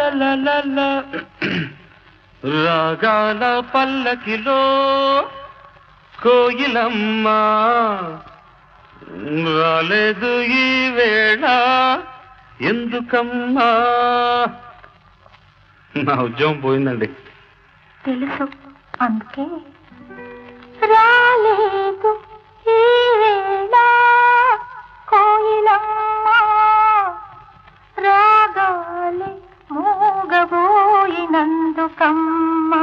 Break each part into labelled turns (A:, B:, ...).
A: లలలలలల. రాగాల పల్లకిలో కోయిలమ్మ రాలేదు ఈ వేళ ఎందుకమ్మా నా ఉద్యోగం పోయిందండి
B: తెలుసు అందుకే రాలేదు ఈ వేళ కోయిలమ్మ రాగాలి మూగబోయినందుకమ్మా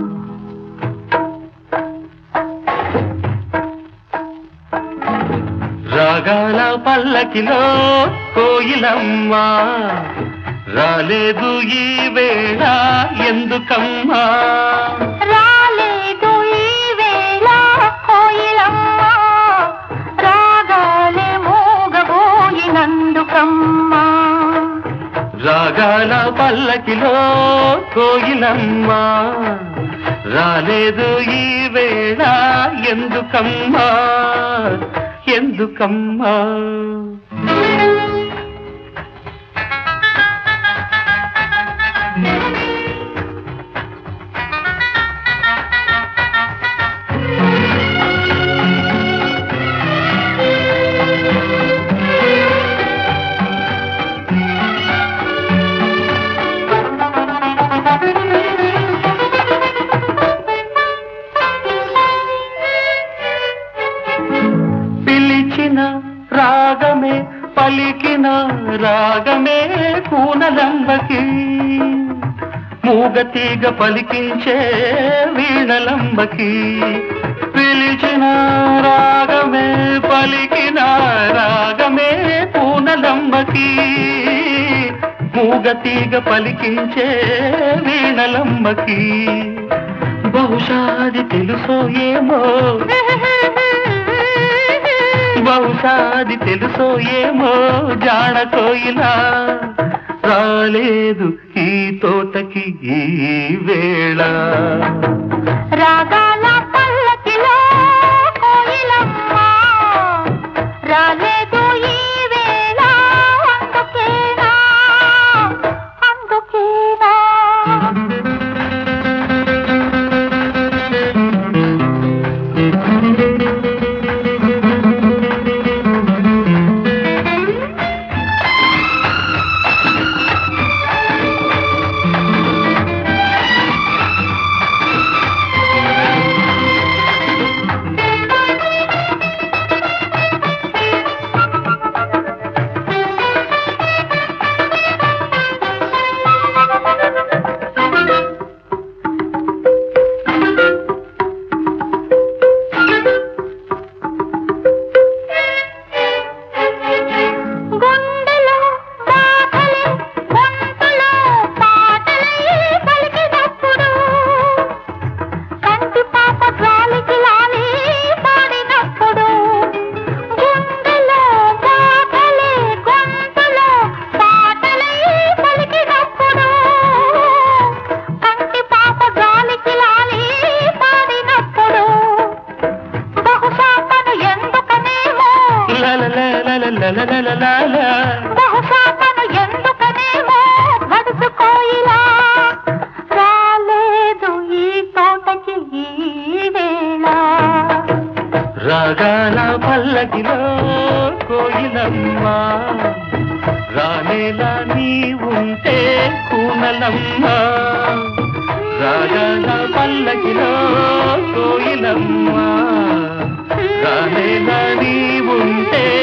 A: రాగాల పల్లకిలో కోయిలమ్మ రాలేదు ఈ వేళ ఎందుకమ్మా
B: రాలేదు ఈ వేళ కోయిలమ్మ రాగాలి మూగబోయినందుకమ్మా
A: రాగాల పల్లకిలో కోయిలమ్మ రాలేదు ఈ వేళ ఎందుకమ్మా ఎందుకమ్మా పిలిచిన రాగమే పలికిన రాగమే కూనలంబకి మూగతీగ పలికించే వీణలంబకి పిలిచిన రాగమే పలికిన రాగమే కూనలంబకి మూగతీగ పలికించే వీణలంబకి బహుశా అది తెలుసో ఏమో బహుశా అది తెలుసో ఏమో జాడ కోయిలా రాలేదు ఈ తోటకి ఈ వేళ
B: రాగాల పల్లకిలో కోయిలమ్మ రాలేదు ఈ వేళ అందుకేనా అందుకేనా గుండెలో బాధలే గొంతులో పాటలే పలికినప్పుడు కంటి పాప గాలికి లాలి పాడినప్పుడు గుండెలో బాధలే గొంతులో పాటలే పలికినప్పుడు కంటి పాప గాలికి లాలి పాడినప్పుడు బహుశా తను ఎందుకనేమో
A: లలలలలలలలలల.
B: బహుశా తను ఎందుకనేమో గడుసు కోయిలా రాలేదు ఈ తోటకి ఈ వేళ
A: రాగాల పల్లకిలో కోయిలమ్మ రానేలా నీ ఉంటే కూనలమ్మ రాగాల పల్లకిలో కోయిలమ్మ రానేలా నీ ఉంటే